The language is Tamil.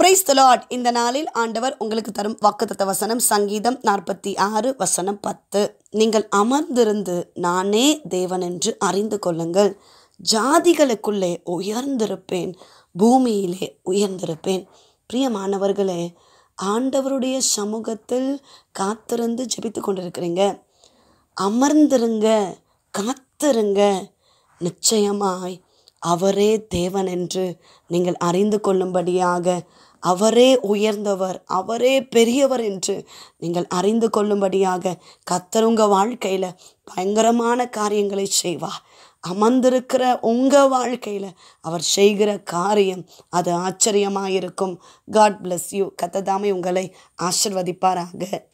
பிரைஸ் லார்ட் இந்த நாளில் ஆண்டவர் உங்களுக்கு தரும் வாக்குத்தத்த வசனம் சங்கீதம் நாற்பத்தி ஆறு வசனம் பத்து நீங்கள் அமர்ந்திருந்து நானே தேவன் என்று அறிந்து கொள்ளுங்கள் ஜாதிகளுக்குள்ளே உயர்ந்திருப்பேன் பூமியிலே உயர்ந்திருப்பேன் பிரியமானவர்களே ஆண்டவருடைய சமூகத்தில் காத்திருந்து ஜெபித்து கொண்டிருக்கிறீங்க அமர்ந்திருங்க காத்திருங்க நிச்சயமாய் அவரே தேவன் என்று நீங்கள் அறிந்து கொள்ளும்படியாக அவரே உயர்ந்தவர் அவரே பெரியவர் என்று நீங்கள் அறிந்து கொள்ளும்படியாக கத்தர் உங்க வாழ்க்கையில் பயங்கரமான காரியங்களை செய்வார் அமர்ந்திருக்கிற உங்கள் வாழ்க்கையில் அவர் செய்கிற காரியம் அது ஆச்சரியமாக இருக்கும் காட் bless யூ கத்ததாமே உங்களை ஆசிர்வதிப்பாராக